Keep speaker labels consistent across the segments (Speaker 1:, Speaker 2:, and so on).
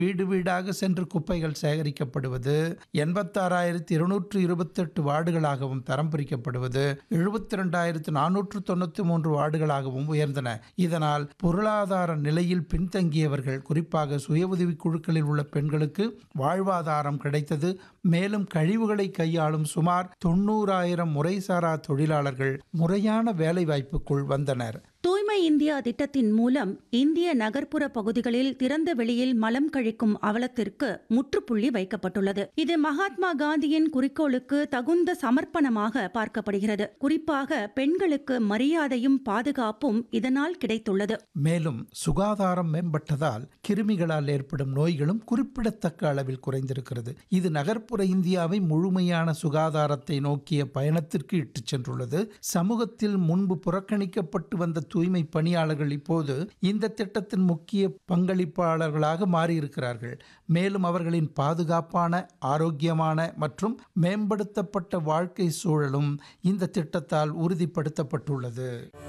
Speaker 1: வீடு வீடாக சென்று குப்பைகள் சேகரிக்கப்படுவது எண்பத்தாறாயிரத்தி இருநூற்று இருபத்தெட்டு வார்டுகளாகவும் தரம் பிரிக்கப்படுவது எழுபத்தி ரெண்டாயிரத்து நானூற்று தொண்ணூற்றி மூன்று வார்டுகளாகவும் உயர்ந்தன இதனால் பொருளாதார நிலையில் பின்தங்கியவர்கள் குறிப்பாக சுய உதவிக் குழுக்களில் உள்ள பெண்களுக்கு வாழ்வாதாரம் கிடைத்தது மேலும் கழிவுகளை கையாளும் சுமார் தொண்ணூறாயிரம் முறைசாரா தொழிலாளர்கள் முறையான வேலைவாய்ப்புக்குள் வந்தனர்
Speaker 2: தூய்மை இந்தியா திட்டத்தின் மூலம் இந்திய நகர்ப்புற பகுதிகளில் திறந்த வெளியில் மலம் கழிக்கும் அவலத்திற்கு முற்றுப்புள்ளி வைக்கப்பட்டுள்ளது இது மகாத்மா காந்தியின் குறிக்கோளுக்கு தகுந்த சமர்ப்பணமாக பார்க்கப்படுகிறது குறிப்பாக பெண்களுக்கு மரியாதையும் பாதுகாப்பும் இதனால் கிடைத்துள்ளது
Speaker 1: மேலும் சுகாதாரம் மேம்பட்டதால் கிருமிகளால் ஏற்படும் நோய்களும் குறிப்பிடத்தக்க அளவில் குறைந்திருக்கிறது இது நகர்ப்புற இந்தியாவை முழுமையான சுகாதாரத்தை நோக்கிய பயணத்திற்கு இட்டுச் சென்றுள்ளது சமூகத்தில் முன்பு புறக்கணிக்கப்பட்டு வந்த தூய்மை பணியாளர்கள் இப்போது இந்த திட்டத்தின் முக்கிய பங்களிப்பாளர்களாக மாறியிருக்கிறார்கள் மேலும் அவர்களின் பாதுகாப்பான ஆரோக்கியமான மற்றும் மேம்படுத்தப்பட்ட வாழ்க்கை சூழலும் இந்த திட்டத்தால் உறுதிப்படுத்தப்பட்டுள்ளது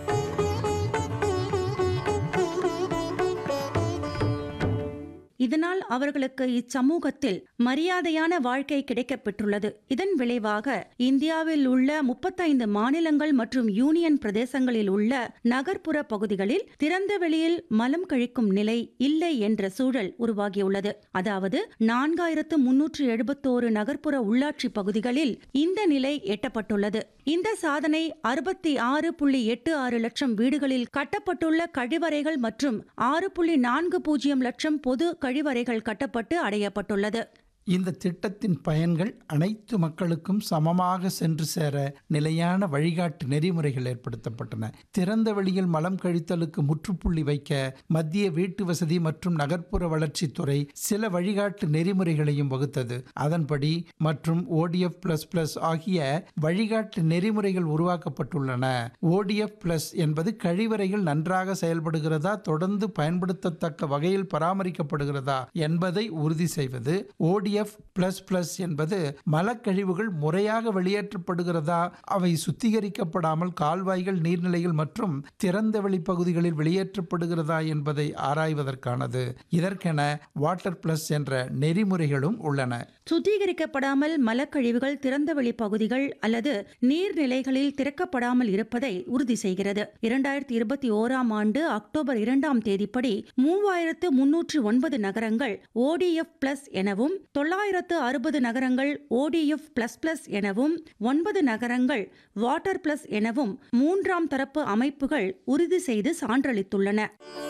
Speaker 2: இதனால் அவர்களுக்கு இச்சமூகத்தில் மரியாதையான வாழ்க்கை கிடைக்கப் பெற்றுள்ளது இதன் விளைவாக இந்தியாவில் உள்ள முப்பத்தைந்து மாநிலங்கள் மற்றும் யூனியன் பிரதேசங்களில் உள்ள நகர்ப்புற பகுதிகளில் திறந்த வெளியில் மலம் கழிக்கும் நிலை இல்லை என்ற சூழல் உருவாகியுள்ளது அதாவது நான்காயிரத்து முன்னூற்று எழுபத்தோரு நகர்ப்புற உள்ளாட்சி பகுதிகளில் இந்த நிலை எட்டப்பட்டுள்ளது இந்த சாதனை அறுபத்தி ஆறு புள்ளி எட்டு ஆறு லட்சம் வீடுகளில் கட்டப்பட்டுள்ள கழிவறைகள் மற்றும் ஆறு புள்ளி நான்கு பூஜ்ஜியம் லட்சம் பொது கழிவறைகள் கட்டப்பட்டு அடையப்பட்டுள்ளது
Speaker 1: இந்த திட்டத்தின் பயன்கள் அனைத்து மக்களுக்கும் சமமாக சென்று சேர நிலையான வழிகாட்டு நெறிமுறைகள் ஏற்படுத்தப்பட்டன திறந்த வெளியில் மலம் கழித்தலுக்கு முற்றுப்புள்ளி வைக்க மத்திய வீட்டு வசதி மற்றும் நகர்ப்புற வளர்ச்சித்துறை சில வழிகாட்டு நெறிமுறைகளையும் வகுத்தது அதன்படி மற்றும் ஓடிஎஃப் பிளஸ் பிளஸ் ஆகிய வழிகாட்டு நெறிமுறைகள் உருவாக்கப்பட்டுள்ளன ஓடிஎஃப் பிளஸ் என்பது கழிவறைகள் நன்றாக செயல்படுகிறதா தொடர்ந்து பயன்படுத்தத்தக்க வகையில் பராமரிக்கப்படுகிறதா என்பதை உறுதி செய்வது ஓடி ஓடிஎஃப் பிளஸ் பிளஸ் என்பது மலக்கழிவுகள் முறையாக வெளியேற்றப்படுகிறதா அவை சுத்திகரிக்கப்படாமல் கால்வாய்கள் நீர்நிலைகள் மற்றும் திறந்த வெளி பகுதிகளில் வெளியேற்றப்படுகிறதா என்பதை ஆராய்வதற்கானது இதற்கென வாட்டர் பிளஸ் என்ற நெறிமுறைகளும் உள்ளன
Speaker 2: சுத்திகரிக்கப்படாமல் மலக்கழிவுகள் திறந்தவெளி பகுதிகள் அல்லது நீர்நிலைகளில் திறக்கப்படாமல் இருப்பதை உறுதி செய்கிறது இரண்டாயிரத்தி இருபத்தி ஓராம் ஆண்டு அக்டோபர் இரண்டாம் தேதிப்படி மூவாயிரத்து முன்னூற்று ஒன்பது நகரங்கள் ஓடிஎஃப் பிளஸ் எனவும் தொள்ளாயிரத்து அறுபது நகரங்கள் ஓடிஎஃப் பிளஸ் பிளஸ் எனவும் ஒன்பது நகரங்கள் வாட்டர் பிளஸ் எனவும் மூன்றாம் தரப்பு அமைப்புகள் உறுதி செய்து சான்றளித்துள்ளன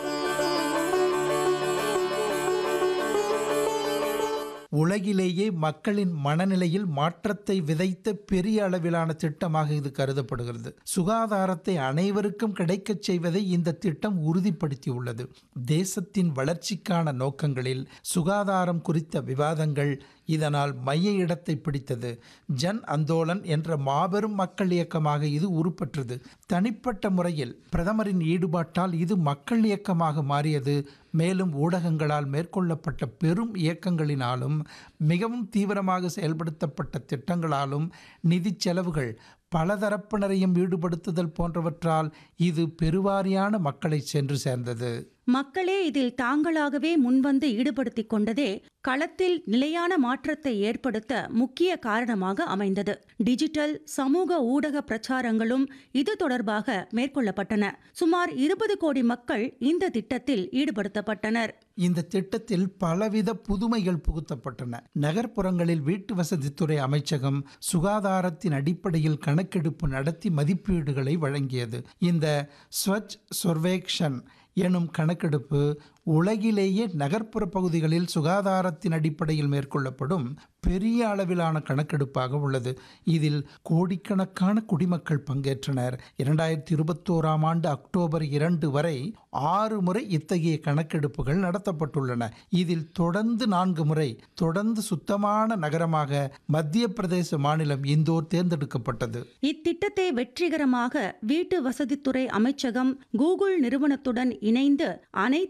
Speaker 1: உலகிலேயே மக்களின் மனநிலையில் மாற்றத்தை விதைத்த பெரிய அளவிலான திட்டமாக இது கருதப்படுகிறது சுகாதாரத்தை அனைவருக்கும் கிடைக்கச் செய்வதை இந்த திட்டம் உறுதிப்படுத்தியுள்ளது தேசத்தின் வளர்ச்சிக்கான நோக்கங்களில் சுகாதாரம் குறித்த விவாதங்கள் இதனால் மைய இடத்தை பிடித்தது ஜன் அந்தோலன் என்ற மாபெரும் மக்கள் இயக்கமாக இது உருப்பெற்றது தனிப்பட்ட முறையில் பிரதமரின் ஈடுபாட்டால் இது மக்கள் இயக்கமாக மாறியது மேலும் ஊடகங்களால் மேற்கொள்ளப்பட்ட பெரும் இயக்கங்களினாலும் மிகவும் தீவிரமாக செயல்படுத்தப்பட்ட திட்டங்களாலும் நிதி செலவுகள் பலதரப்பினரையும் ஈடுபடுத்துதல் போன்றவற்றால் இது பெருவாரியான மக்களை சென்று சேர்ந்தது
Speaker 2: மக்களே இதில் தாங்களாகவே முன்வந்து ஈடுபடுத்திக் கொண்டதே களத்தில் நிலையான மாற்றத்தை ஏற்படுத்த முக்கிய காரணமாக அமைந்தது டிஜிட்டல் சமூக ஊடக பிரச்சாரங்களும் இது தொடர்பாக மேற்கொள்ளப்பட்டன சுமார் இருபது கோடி மக்கள் இந்த திட்டத்தில் ஈடுபடுத்தப்பட்டனர்
Speaker 1: இந்த திட்டத்தில் பலவித புதுமைகள் புகுத்தப்பட்டன நகர்ப்புறங்களில் வீட்டு வசதித்துறை அமைச்சகம் சுகாதாரத்தின் அடிப்படையில் கணக்கெடுப்பு நடத்தி மதிப்பீடுகளை வழங்கியது இந்த ஸ்வச் சொர்வேக்ஷன் எனும் கணக்கெடுப்பு உலகிலேயே நகர்ப்புற பகுதிகளில் சுகாதாரத்தின் அடிப்படையில் மேற்கொள்ளப்படும் பெரிய அளவிலான கணக்கெடுப்பாக உள்ளது இதில் கோடிக்கணக்கான குடிமக்கள் பங்கேற்றனர் இரண்டாயிரத்தி இருபத்தோராம் ஆண்டு அக்டோபர் இரண்டு வரை ஆறு முறை இத்தகைய கணக்கெடுப்புகள் நடத்தப்பட்டுள்ளன இதில் தொடர்ந்து நான்கு முறை தொடர்ந்து சுத்தமான நகரமாக மத்திய பிரதேச மாநிலம் இந்தோர் தேர்ந்தெடுக்கப்பட்டது
Speaker 2: இத்திட்டத்தை வெற்றிகரமாக வீட்டு வசதித்துறை அமைச்சகம் கூகுள் நிறுவனத்துடன் இணைந்து அனைத்து பொது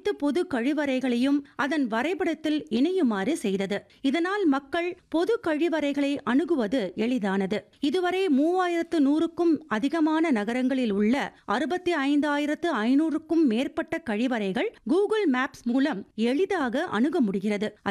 Speaker 2: கழிவறைகளையும் அதன் வரைபடத்தில் இணையுமாறு செய்தது இதனால் மக்கள் பொது கழிவறைகளை அணுகுவது எளிதானது இதுவரை மூவாயிரத்து நூறுக்கும் அதிகமான நகரங்களில் உள்ள அறுபத்தி ஐந்தாயிரத்து ஐநூறுக்கும் மேற்பட்ட கழிவறைகள் கூகுள் மேப்ஸ் மூலம் எளிதாக அணுக முடிகிறது